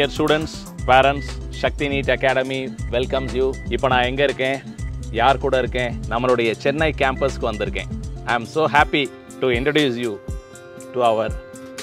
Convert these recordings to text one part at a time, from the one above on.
Dear students parents Shakti NEET academy welcomes you இப்போ நான் எங்கே இருக்கேன் யார் கூட இருக்கேன் நம்மளுடைய சென்னை கேம்பஸ்க்கு வந்திருக்கேன் I am so happy to introduce you to our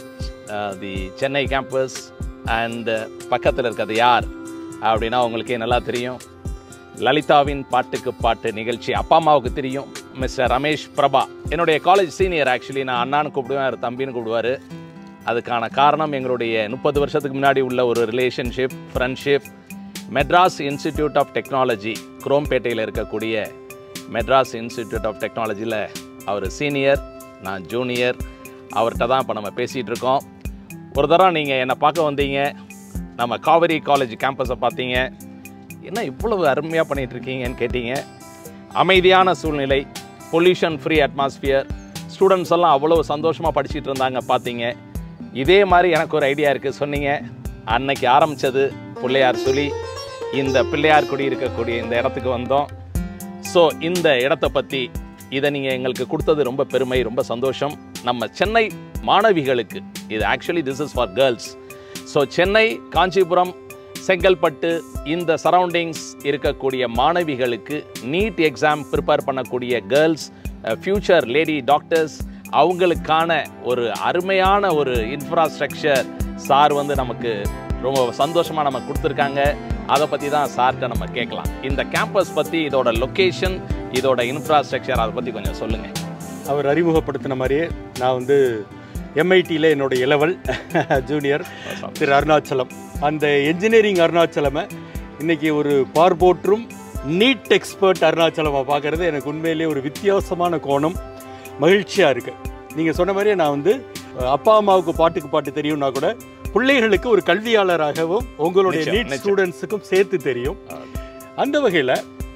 the Chennai campus and பக்கத்தில் இருக்கிறது யார் அப்படின்னா உங்களுக்கே நல்லா தெரியும் லலிதாவின் பாட்டுக்கு பாட்டு நிகழ்ச்சி அப்பா அம்மாவுக்கு தெரியும் மிஸ்டர் ரமேஷ் பிரபா என்னுடைய காலேஜ் சீனியர் ஆக்சுவலி நான் அண்ணான்னு கூப்பிடுவேன் அவர் தம்பின்னு கூப்பிடுவார் அதுக்கான காரணம் எங்களுடைய முப்பது வருஷத்துக்கு முன்னாடி உள்ள ஒரு relationship friendship Madras institute of technology குரோம்பேட்டையில் இருக்கக்கூடிய மெட்ராஸ் இன்ஸ்டிடியூட் ஆஃப் டெக்னாலஜியில் அவர் சீனியர் நான் ஜூனியர் அவர்கிட்ட தான் இப்போ நம்ம பேசிகிட்டு இருக்கோம் ஒரு தடவை நீங்கள் என்னை பார்க்க வந்தீங்க நம்ம காவேரி காலேஜ் கேம்பஸை பார்த்தீங்க என்ன இவ்வளவு அருமையாக பண்ணிட்டு இருக்கீங்கன்னு கேட்டீங்க அமைதியான சூழ்நிலை பொல்யூஷன் ஃப்ரீ அட்மாஸ்பியர் ஸ்டூடெண்ட்ஸ் எல்லாம் அவ்வளோ சந்தோஷமாக படிச்சிட்டு இருந்தாங்க பார்த்தீங்க இதே மாதிரி எனக்கு ஒரு ஐடியா இருக்குது சொன்னீங்க அன்னைக்கு ஆரம்பித்தது பிள்ளையார் சொல்லி இந்த பிள்ளையார் குடி இருக்கக்கூடிய இந்த இடத்துக்கு வந்தோம் ஸோ இந்த இடத்த பற்றி இதை நீங்கள் எங்களுக்கு கொடுத்தது ரொம்ப பெருமை ரொம்ப சந்தோஷம் நம்ம சென்னை மாணவிகளுக்கு இது actually this is for girls so Chennai Kanchipuram Chengalpattu இந்த சரௌண்டிங்ஸ் இருக்கக்கூடிய மாணவிகளுக்கு நீட் எக்ஸாம் ப்ரிப்பேர் பண்ணக்கூடிய கேர்ள்ஸ் ஃப்யூச்சர் லேடி டாக்டர்ஸ் அவங்களுக்கான ஒரு அருமையான ஒரு இன்ஃப்ராஸ்ட்ரக்சர் சார் வந்து நமக்கு ரொம்ப சந்தோஷமாக நம்ம கொடுத்துருக்காங்க அதை பற்றி தான் சார்கிட்ட நம்ம கேட்கலாம் இந்த கேம்பஸ் பற்றி இதோட லொக்கேஷன் இதோட இன்ஃப்ராஸ்ட்ரக்சர் அதை பற்றி கொஞ்சம் சொல்லுங்கள் அவர் அறிமுகப்படுத்தின மாதிரியே நான் வந்து எம்ஐடியில் என்னோட இளவல் ஜூனியர் திரு அருணாச்சலம் அந்த என்ஜினியரிங் அருணாச்சலமை இன்னைக்கு ஒரு பார்போற்றும் நீட் எக்ஸ்பர்ட் அருணாச்சலமாக பார்க்குறது எனக்கு உண்மையிலேயே ஒரு வித்தியாசமான கோணம் மகிழ்ச்சியாக இருக்குது நீங்கள் சொன்ன மாதிரியே நான் வந்து அஹ், அப்பா அம்மாவுக்கு பாட்டுக்கு பாட்டு தெரியும்னா கூட பிள்ளைகளுக்கு ஒரு கல்வியாளராகவும் உங்களுடைய நிச்சயம், நீட் நிச்சயம். ஸ்டூடெண்ட்ஸுக்கும் சேர்த்து தெரியும் அந்த வகையில்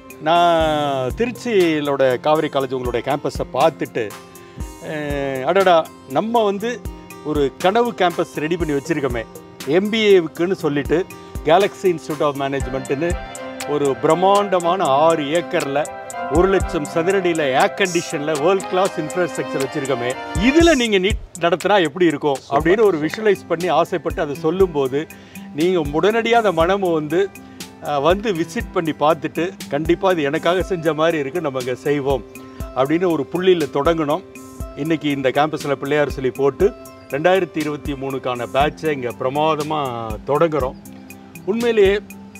நான் திருச்சியிலோட காவிரி காலேஜ் உங்களுடைய கேம்பஸை பார்த்துட்டு அஹ், அடடா நம்ம வந்து ஒரு கனவு கேம்பஸ் ரெடி பண்ணி வச்சுருக்கோமே எம்பிஏவுக்குன்னு சொல்லிட்டு கேலக்ஸி இன்ஸ்டியூட் ஆஃப் மேனேஜ்மெண்ட்டுன்னு ஒரு பிரம்மாண்டமான ஆறு ஏக்கரில் ஒரு லட்சம் சதுரடியில் ஏர் கண்டிஷனில் வேர்ல்ட் கிளாஸ் இன்ஃப்ராஸ்ட்ரக்சர் வச்சுருக்கோமே இதில் நீங்கள் நீட் நடத்தினா எப்படி இருக்கும் அப்படின்னு ஒரு விஷுவலைஸ் பண்ணி ஆசைப்பட்டு அதை சொல்லும்போது நீங்கள் உடனடியாக அந்த மனமும் வந்து அஹ், வந்து விசிட் பண்ணி பார்த்துட்டு கண்டிப்பாக இது எனக்காக செஞ்ச மாதிரி இருக்குது நம்ம இங்கே செய்வோம் அப்படின்னு ஒரு புள்ளியில் தொடங்கினோம் இன்றைக்கி இந்த கேம்பஸில் பிள்ளையார் சொல்லி போட்டு ரெண்டாயிரத்தி இருபத்தி மூணுக்கான பேட்சை இங்கே பிரமாதமாக தொடங்குகிறோம் உண்மையிலேயே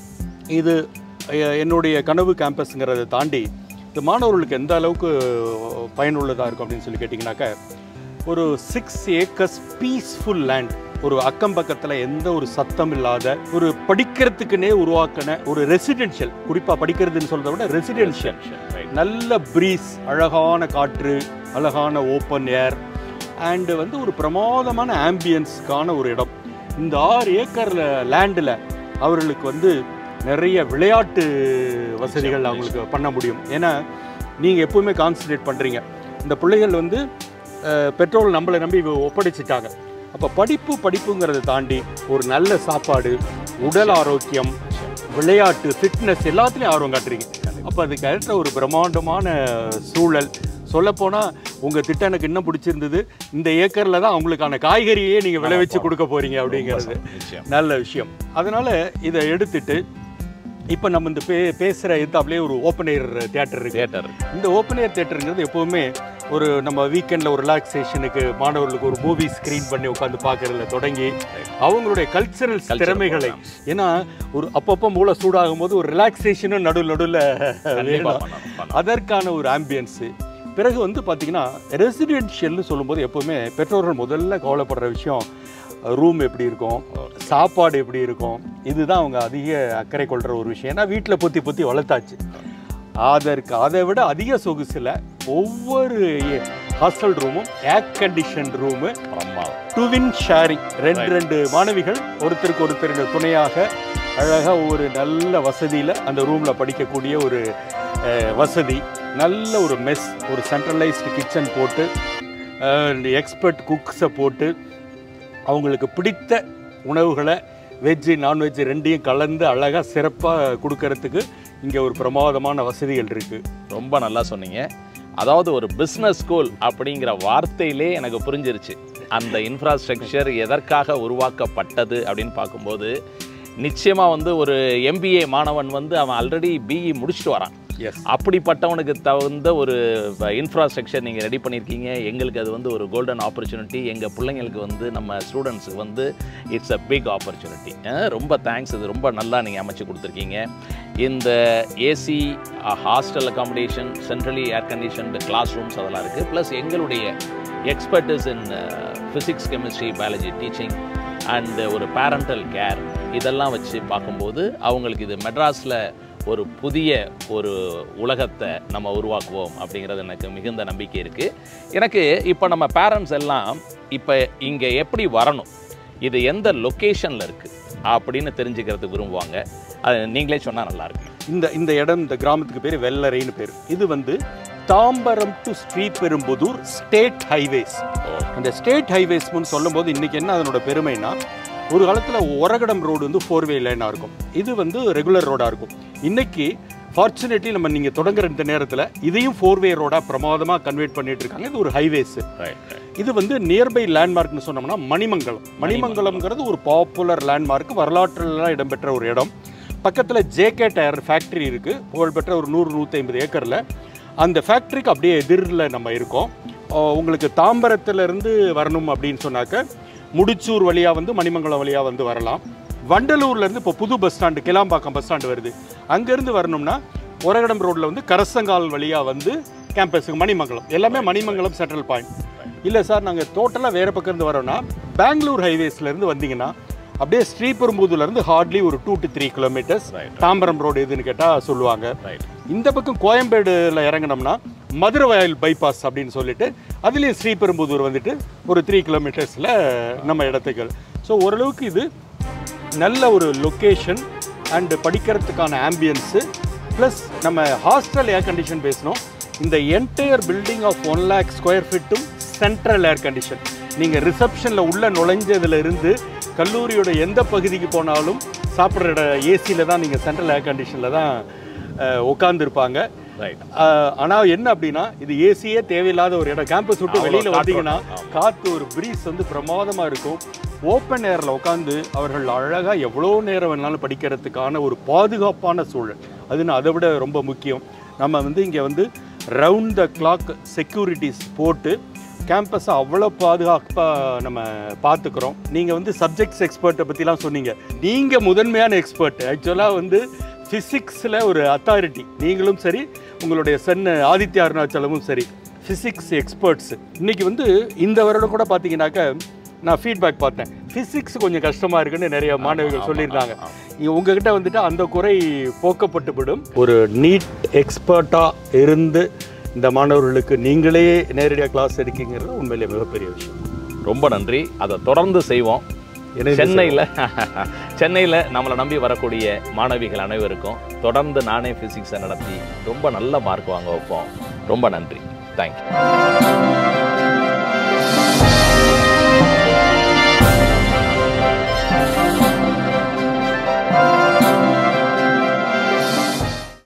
இது அஹ், என்னுடைய கனவு கேம்பஸ்ங்கிறத தாண்டி இந்த மாணவர்களுக்கு எந்த அளவுக்கு பயனுள்ளதாக இருக்கும் அப்படின்னு சொல்லி கேட்டிங்கனாக்கா ஒரு சிக்ஸ் ஏக்கர்ஸ் பீஸ்ஃபுல் லேண்ட் ஒரு அக்கம் பக்கத்தில் எந்த ஒரு சத்தம் இல்லாத ஒரு படிக்கிறதுக்குன்னே உருவாக்கின ஒரு ரெசிடென்ஷியல் குறிப்பாக படிக்கிறதுன்னு சொல்றதை விட ரெசிடென்ஷியல் நல்ல ப்ரீஸ் அழகான காற்று அழகான ஓப்பன் ஏர் அண்டு வந்து ஒரு பிரமாதமான ஆம்பியன்ஸ்க்கான ஒரு இடம் இந்த ஆறு ஏக்கர் லேண்டில் அவர்களுக்கு வந்து நிறைய விளையாட்டு வசதிகள் அவங்களுக்கு பண்ண முடியும் ஏன்னா நீங்கள் எப்பவுமே கான்சன்ட்ரேட் பண்ணுறீங்க இந்த பிள்ளைகள் வந்து அஹ், பெற்றோர்கள் நம்மளை நம்பி ஒப்படைச்சிட்டாங்க அப்போ படிப்பு படிப்புங்கிறத தாண்டி ஒரு நல்ல சாப்பாடு உடல் ஆரோக்கியம் விளையாட்டு ஃபிட்னஸ் எல்லாத்துலேயும் ஆர்வம் காட்டுறீங்க அப்போ அதுக்கு ஏற்ற ஒரு பிரம்மாண்டமான சூழல் சொல்லப்போனால் உங்கள் திட்டம் எனக்கு இன்னும் பிடிச்சிருந்தது இந்த ஏக்கரில் தான் அவங்களுக்கான காய்கறியே நீங்கள் விளைவிச்சு கொடுக்க போகிறீங்க அப்படிங்கிறது நிச்சயம் நல்ல விஷயம் அதனால் இதை எடுத்துட்டு இப்போ நம்ம இந்த பே பேசுகிற எத்தாப்லேயே ஒரு ஓப்பன் ஏர் தியேட்டர் இருக்கு தியேட்டர் இந்த ஓப்பன் ஏர் தியேட்டருங்கிறது எப்போவுமே ஒரு நம்ம வீக்கெண்டில் ஒரு ரிலாக்ஸேஷனுக்கு மாணவர்களுக்கு ஒரு மூவி ஸ்க்ரீன் பண்ணி உட்காந்து பார்க்கறதுல தொடங்கி அவங்களுடைய கல்ச்சரல் திறமைகளை ஏன்னா ஒரு அப்பப்போ மூளை சூடாகும் போது ஒரு ரிலாக்ஸேஷனும் நடுவில் நடுவில் கண்டிப்பாக வேணும் பண்ணணும் பண்ணணும். அதற்கான ஒரு ஆம்பியன்ஸு பிறகு வந்து பார்த்தீங்கன்னா ரெசிடென்ஷியல்னு சொல்லும்போது எப்போவுமே பெற்றோர்கள் முதல்ல கவலைப்படுற விஷயம் ரூம் எப்படி இருக்கும் சாப்பாடு எப்படி இருக்கும் இதுதான் அவங்க அதிக அக்கறை கொள்கிற ஒரு விஷயம் ஏன்னா வீட்டில் பொத்தி பொத்தி வளர்த்தாச்சு அதற்கு அதை விட அதிக சொகுசில் ஒவ்வொரு ஹாஸ்டல் ரூமும் ஏர் கண்டிஷன் ரூமு பிரமாதம் டுவின் ஷேரிங் ரெண்டு ரெண்டு மாணவிகள் ஒருத்தருக்கு ஒருத்தர் துணையாக அழகாக ஒரு நல்ல வசதியில் அந்த ரூமில் படிக்கக்கூடிய ஒரு அஹ், வசதி நல்ல ஒரு மெஸ் ஒரு சென்ட்ரலைஸ்டு கிச்சன் போட்டு எக்ஸ்பர்ட் குக்ஸை போட்டு அவங்களுக்கு பிடித்த உணவுகளை வெஜ்ஜு நான்வெஜ் ரெண்டையும் கலந்து அழகாக சிறப்பாக கொடுக்கறதுக்கு இங்கே ஒரு பிரமாதமான வசதிகள் இருக்குது ரொம்ப நல்லா சொன்னீங்க அதாவது ஒரு பிஸ்னஸ் ஸ்கூல் அப்படிங்கிற வார்த்தையிலே எனக்கு புரிஞ்சிருச்சு அந்த இன்ஃப்ராஸ்ட்ரக்சர் எதற்காக உருவாக்கப்பட்டது அப்படின்னு பார்க்கும்போது நிச்சயமாக வந்து ஒரு எம்பிஏ மாணவன் வந்து அவன் ஆல்ரெடி பிஇ முடிச்சுட்டு வரான் எஸ் அப்படிப்பட்டவனுக்கு தகுந்த ஒரு இன்ஃப்ராஸ்ட்ரக்சர் நீங்கள் ரெடி பண்ணியிருக்கீங்க எங்களுக்கு அது வந்து ஒரு கோல்டன் ஆப்பர்ச்சுனிட்டி எங்கள் பிள்ளைங்களுக்கு வந்து நம்ம ஸ்டூடெண்ட்ஸுக்கு வந்து இட்ஸ் அ பிக் ஆப்பர்ச்சுனிட்டி ரொம்ப தேங்க்ஸ் இது ரொம்ப நல்லா நீங்கள் அமைச்சு கொடுத்துருக்கீங்க இந்த AC hostel accommodation centrally air conditioned classrooms அதெல்லாம் இருக்குது ப்ளஸ் எங்களுடைய expertise in physics chemistry biology teaching and ஒரு பேரண்டல் கேர் இதெல்லாம் வச்சு பார்க்கும்போது அவங்களுக்கு இது மெட்ராஸில் ஒரு புதிய ஒரு உலகத்தை நம்ம உருவாக்குவோம் அப்படிங்கிறது எனக்கு மிகுந்த நம்பிக்கை இருக்குது எனக்கு இப்போ நம்ம பேரண்ட்ஸ் எல்லாம் இப்போ இங்கே எப்படி வரணும் இது எந்த லொக்கேஷனில் இருக்குது அப்படின்னு தெரிஞ்சுக்கிறதுக்கு விரும்புவாங்க அது நீங்களே சொன்னால் நல்லாயிருக்கும் இந்த இந்த இடம் இந்த கிராமத்துக்கு பேர் வெள்ளரைன்னு பேர் இது வந்து Tambaram to Sriperumbudur state highways அந்த ஸ்டேட் ஹைவேஸ்னு சொல்லும்போது இன்னைக்கு என்ன அதனோட பெருமைனா ஒரு காலத்தில் ஒரகடம் ரோடு வந்து ஃபோர் வே லைனாக இருக்கும் இது வந்து ரெகுலர் ரோடாக இருக்கும் இன்னைக்கு ஃபார்ச்சுனேட்லி நம்ம நீங்கள் தொடங்குற இந்த நேரத்தில் இதையும் ஃபோர் வே ரோடாக பிரமாதமாக கன்வெர்ட் பண்ணிட்டு இருக்காங்க இது ஒரு ஹைவேஸ் ரைட் இது வந்து நியர்பை லேண்ட்மார்க்னு சொன்னோம்னா மணிமங்கலம் மணிமங்கலம்ங்கிறது ஒரு பாப்புலர் லேண்ட்மார்க் வரலாற்றுலாம் இடம்பெற்ற ஒரு இடம் பக்கத்தில் ஜேகே டயர் ஃபேக்ட்ரி இருக்குது புகழ்பெற்ற ஒரு நூறு நூற்றி ஐம்பது ஏக்கரில் அந்த ஃபேக்ட்ரிக்கு அப்படியே எதிரில் நம்ம இருக்கோம் அஹ் உங்களுக்கு தாம்பரத்துலேருந்து வரணும் அப்படின்னு சொன்னாக்க முடிச்சூர் வழியாக வந்து மணிமங்கலம் வழியாக வந்து வரலாம் வண்டலூர்லேருந்து இப்போ புது bus stand Kilambakkam bus stand வருது அங்கேருந்து வரணும்னா ஒரகடம் ரோட்டில் வந்து கரசங்கால் வழியாக வந்து கேம்பஸுக்கு மணிமங்கலம் எல்லாமே மணிமங்கலம் சென்ட்ரல் பாயிண்ட் இல்லை சார் நாங்கள் டோட்டலாக வேறு பக்கம் இருந்து வரோம்னா பெங்களூர் ஹைவேஸ்லேருந்து வந்தீங்கன்னா அப்படியே ஸ்ரீபெரும்புதூர்லேருந்து ஹார்ட்லி ஒரு two to three kilometres Right. Tambaram road எதுன்னு கேட்டால் சொல்லுவாங்க ரைட் இந்த பக்கம் கோயம்பேடுல இறங்கினோம்னா மதுரை வயல் பைபாஸ் அப்படின்னு சொல்லிட்டு அதுலேயும் ஸ்ரீபெரும்புதூர் வந்துட்டு ஒரு த்ரீ கிலோமீட்டர்ஸில் நம்ம இடத்துக்கு ஸோ ஓரளவுக்கு இது நல்ல ஒரு லொக்கேஷன் அண்டு படிக்கிறதுக்கான ஆம்பியன்ஸு ப்ளஸ் நம்ம ஹாஸ்டல் ஏர் கண்டிஷன் பேசணும் இந்த entire building of one lakh square ஃபீட்டும் சென்ட்ரல் ஏர் கண்டிஷன் நீங்கள் ரிசப்ஷனில் உள்ள நுழைஞ்சதுல இருந்து கல்லூரியோட எந்த பகுதிக்கு போனாலும் சாப்பிட்ற இட ஏசியில் தான் நீங்கள் சென்ட்ரல் ஏர் கண்டிஷனில் தான் உட்காந்துருப்பாங்க ரைட் ஆனால் என்ன அப்படின்னா இது ஏசியே தேவையில்லாத ஒரு இடம் கேம்பஸ் விட்டு அவ்வளோ வெளியில் காற்றோட்டம். வந்தீங்கன்னா ஆமா. காற்று ஒரு பிரீஸ் வந்து பிரமாதமாக இருக்கும் ஓப்பன் ஏரில் உட்காந்து அவர்கள் அழகாக எவ்வளோ நேரம் வேணாலும் படிக்கிறதுக்கான ஒரு பாதுகாப்பான சூழல் அது நான் அதை விட ரொம்ப முக்கியம் நம்ம வந்து இங்கே வந்து ரவுண்ட் த கிளாக் செக்யூரிட்டிஸ் போட்டு கேம்பஸை அவ்வளோ பாதுகாப்பாக நம்ம பார்த்துக்கிறோம் நீங்கள் வந்து சப்ஜெக்ட்ஸ் எக்ஸ்பர்ட்டை பற்றிலாம் சொன்னீங்க நீங்கள் முதன்மையான எக்ஸ்பர்ட் ஆக்சுவலாக வந்து ஃபிசிக்ஸில் ஒரு அத்தாரிட்டி நீங்களும் சரி உங்களுடைய சன் ஆதித்ய அருணாச்சலமும் சரி ஃபிசிக்ஸ் எக்ஸ்பர்ட்ஸ் இன்னைக்கு வந்து இந்த வருடம் கூட பார்த்தீங்கன்னாக்க நான் ஃபீட்பேக் பார்த்தேன் ஃபிசிக்ஸ் கொஞ்சம் கஷ்டமாக இருக்குன்னு நிறைய மாணவிகள் சொல்லியிருந்தாங்க இங்க உங்ககிட்ட வந்துட்டு அந்த குறை போக்கப்பட்டுவிடும் ஒரு நீட் எக்ஸ்பர்ட்டாக இருந்து இந்த மாணவர்களுக்கு நீங்களே நேரடியாக கிளாஸ் எடுக்கீங்கிறது உண்மையிலே மிகப்பெரிய விஷயம் ரொம்ப நன்றி அதை தொடர்ந்து செய்வோம் இணைந்து சென்னையில் சென்னையில் நம்மளை நம்பி வரக்கூடிய மாணவிகள் அனைவருக்கும் தொடர்ந்து நானே ஃபிசிக்ஸை நடத்தி ரொம்ப நல்ல மார்க் வாங்க வைப்போம் ரொம்ப நன்றி தேங்க்யூ